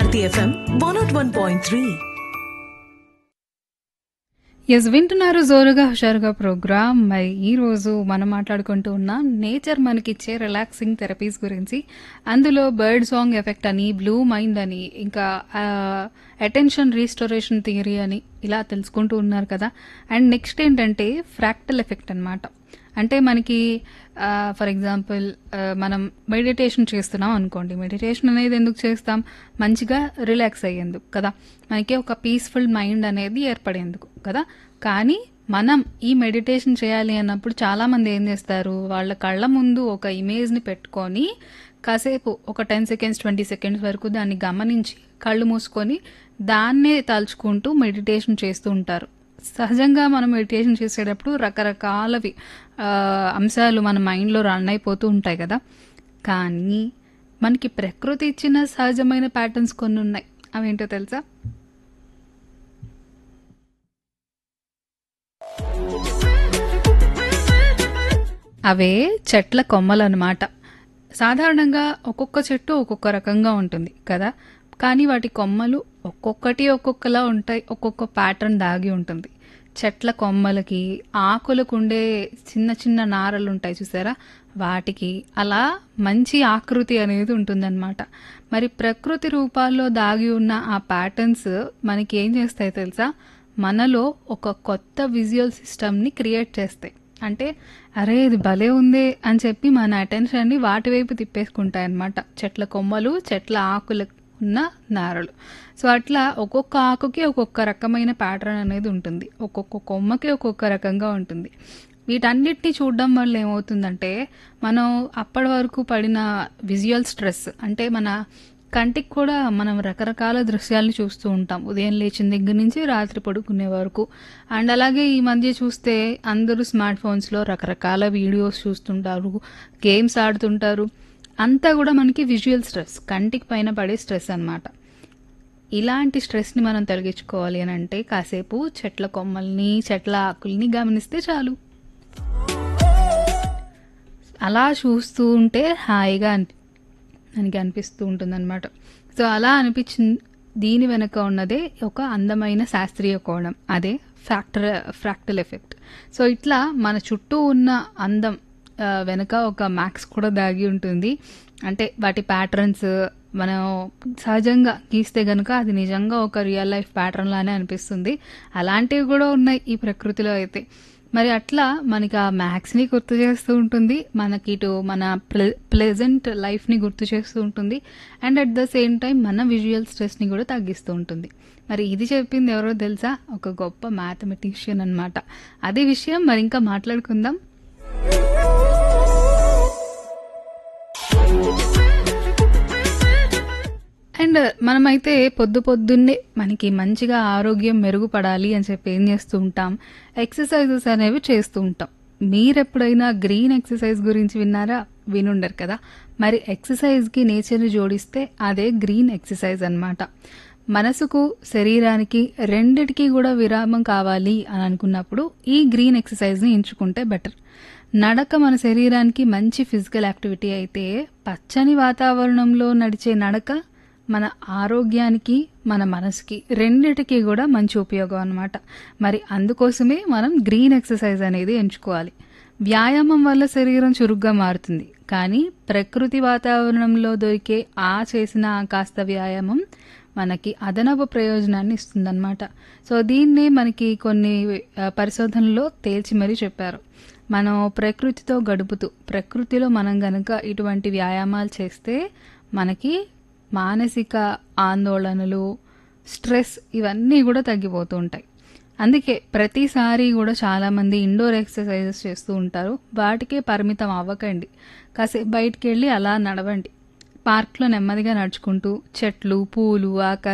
Hit FM 101.3. Yes వింటున్నారు జోరుగా హుషారుగా ప్రోగ్రామ్ మరి ఈ రోజు మనం మాట్లాడుకుంటూ ఉన్నాం నేచర్ మనకిచ్చే రిలాక్సింగ్ థెరపీస్ గురించి అందులో బర్డ్ సాంగ్ ఎఫెక్ట్ అని బ్లూ మైండ్ అని ఇంకా అటెన్షన్ రీస్టోరేషన్ థియరీ అని ఇలా తెలుసుకుంటూ ఉన్నారు కదా అండ్ నెక్స్ట్ ఏంటంటే ఫ్రాక్టల్ ఎఫెక్ట్ అన్నమాట అంటే మనకి ఫర్ ఎగ్జాంపుల్ మనం మెడిటేషన్ చేస్తున్నాం అనుకోండి మెడిటేషన్ అనేది ఎందుకు చేస్తాం మంచిగా రిలాక్స్ అయ్యేందుకు కదా మనకి ఒక పీస్ఫుల్ మైండ్ అనేది ఏర్పడేందుకు కదా కానీ మనం ఈ మెడిటేషన్ చేయాలి అన్నప్పుడు చాలామంది ఏం చేస్తారు వాళ్ళ కళ్ళ ముందు ఒక ఇమేజ్ని పెట్టుకొని కాసేపు ఒక టెన్ సెకండ్స్ ట్వంటీ సెకండ్స్ వరకు దాన్ని గమనించి కళ్ళు మూసుకొని దాన్నే తలుచుకుంటూ మెడిటేషన్ చేస్తూ ఉంటారు సహజంగా మనం మెడిటేషన్ చేసేటప్పుడు రకరకాలవి ఆ, అంశాలు మన మైండ్లో రన్ అయిపోతూ ఉంటాయి కదా కానీ మనకి ప్రకృతి ఇచ్చిన సహజమైన ప్యాటర్న్స్ కొన్ని ఉన్నాయి అవేంటో తెలుసా అవే చెట్ల కొమ్మలు అన్నమాట సాధారణంగా ఒక్కొక్క చెట్టు ఒక్కొక్క రకంగా ఉంటుంది కదా కానీ వాటి కొమ్మలు ఒక్కొక్కటి ఒక్కొక్కలా ఉంటాయి ఒక్కొక్క ప్యాటర్న్ దాగి ఉంటుంది చెట్ల కొమ్మలకి ఆకులకు ఉండే చిన్న చిన్న నారలు ఉంటాయి చూసారా వాటికి అలా మంచి ఆకృతి అనేది ఉంటుందన్నమాట మరి ప్రకృతి రూపాల్లో దాగి ఉన్న ఆ ప్యాటర్న్స్ మనకి ఏం చేస్తాయి తెలుసా మనలో ఒక కొత్త విజువల్ సిస్టమ్ని క్రియేట్ చేస్తాయి అంటే అరే ఇది భలే ఉంది అని చెప్పి మన అటెన్షన్ని వాటి వైపు తిప్పేసుకుంటాయి అన్నమాట చెట్ల కొమ్మలు చెట్ల ఆకులకు ఉన్న నారలు సో అట్లా ఒక్కొక్క ఆకుకి ఒక్కొక్క రకమైన ప్యాటర్న్ అనేది ఉంటుంది ఒక్కొక్క కొమ్మకి ఒక్కొక్క రకంగా ఉంటుంది వీటన్నిటిని చూడడం వల్ల ఏమవుతుందంటే మనం అప్పటి వరకు పడిన విజువల్ స్ట్రెస్ అంటే మన కంటికి కూడా మనం రకరకాల దృశ్యాలను చూస్తూ ఉంటాం ఉదయం లేచిన దగ్గర నుంచి రాత్రి పడుకునే వరకు అండ్ అలాగే ఈ మధ్య చూస్తే అందరూ స్మార్ట్ ఫోన్స్లో రకరకాల వీడియోస్ చూస్తుంటారు గేమ్స్ ఆడుతుంటారు అంతా కూడా మనకి విజువల్ స్ట్రెస్ కంటికి పైన పడే స్ట్రెస్ అన్నమాట ఇలాంటి స్ట్రెస్ని మనం తొలగించుకోవాలి అని అంటే కాసేపు చెట్ల కొమ్మల్ని చెట్ల ఆకుల్ని గమనిస్తే చాలు అలా చూస్తూ ఉంటే హాయిగా అనిపి మనకి అనిపిస్తూ ఉంటుందన్నమాట సో అలా అనిపించిన దీని వెనుక ఉన్నదే ఒక అందమైన శాస్త్రీయ కోణం అదే ఫ్యాక్టర్ ఫ్రాక్టల్ ఎఫెక్ట్ సో ఇట్లా మన చుట్టూ ఉన్న అందం ఆ, వెనుక ఒక మ్యాక్స్ కూడా దాగి ఉంటుంది అంటే వాటి ప్యాటర్న్స్ మనం సహజంగా గీస్తే గనుక అది నిజంగా ఒక రియల్ లైఫ్ ప్యాటర్న్ లానే అనిపిస్తుంది అలాంటివి కూడా ఉన్నాయి ఈ ప్రకృతిలో అయితే మరి అట్లా మనకి ఆ మ్యాథ్స్ని గుర్తు చేస్తూ ఉంటుంది మనకి ఇటు మన ప్లె ప్లెజెంట్ లైఫ్ని గుర్తు చేస్తూ ఉంటుంది and at the same time మన విజువల్ స్ట్రెస్ని కూడా తగ్గిస్తూ ఉంటుంది మరి ఇది చెప్పింది ఎవరో తెలుసా ఒక గొప్ప మ్యాథమెటిషియన్ అన్నమాట అదే విషయం మరి ఇంకా మాట్లాడుకుందాం అండ్ మనమైతే పొద్దు పొద్దున్నే మనకి మంచిగా ఆరోగ్యం మెరుగుపడాలి అని చెప్పి ఏం చేస్తూ ఉంటాం ఎక్సర్సైజెస్ అనేవి చేస్తూ ఉంటాం మీరెప్పుడైనా గ్రీన్ ఎక్సర్సైజ్ గురించి విన్నారా వినుండరు కదా మరి ఎక్సర్సైజ్కి నేచర్ని జోడిస్తే అదే గ్రీన్ ఎక్సర్సైజ్ అన్నమాట మనసుకు శరీరానికి రెండిటికి కూడా విరామం కావాలి అని అనుకున్నప్పుడు ఈ గ్రీన్ ఎక్సర్సైజ్ని ఎంచుకుంటే బెటర్ నడక మన శరీరానికి మంచి ఫిజికల్ యాక్టివిటీ అయితే పచ్చని వాతావరణంలో నడిచే నడక మన ఆరోగ్యానికి మన మనసుకి రెండిటికి కూడా మంచి ఉపయోగం అన్నమాట మరి అందుకోసమే మనం గ్రీన్ ఎక్సర్సైజ్ అనేది ఎంచుకోవాలి వ్యాయామం వల్ల శరీరం చురుగ్గా మారుతుంది కానీ ప్రకృతి వాతావరణంలో దొరికే ఆ చేసిన ఆ కాస్త వ్యాయామం మనకి అదనపు ప్రయోజనాన్ని ఇస్తుందన్నమాట సో దీన్నే మనకి కొన్ని ఆ, పరిశోధనలో తేల్చి మరీ చెప్పారు మనం ప్రకృతితో గడుపుతూ ప్రకృతిలో మనం గనక ఇటువంటి వ్యాయామాలు చేస్తే మనకి మానసిక ఆందోళనలు స్ట్రెస్ ఇవన్నీ కూడా తగ్గిపోతూ ఉంటాయి అందుకే ప్రతిసారి కూడా చాలామంది ఇండోర్ ఎక్సర్సైజెస్ చేస్తూ ఉంటారు వాటికే పరిమితం అవ్వకండి కాసేపు బయటికి వెళ్ళి అలా నడవండి పార్క్లో నెమ్మదిగా నడుచుకుంటూ చెట్లు పూలు ఆకాశం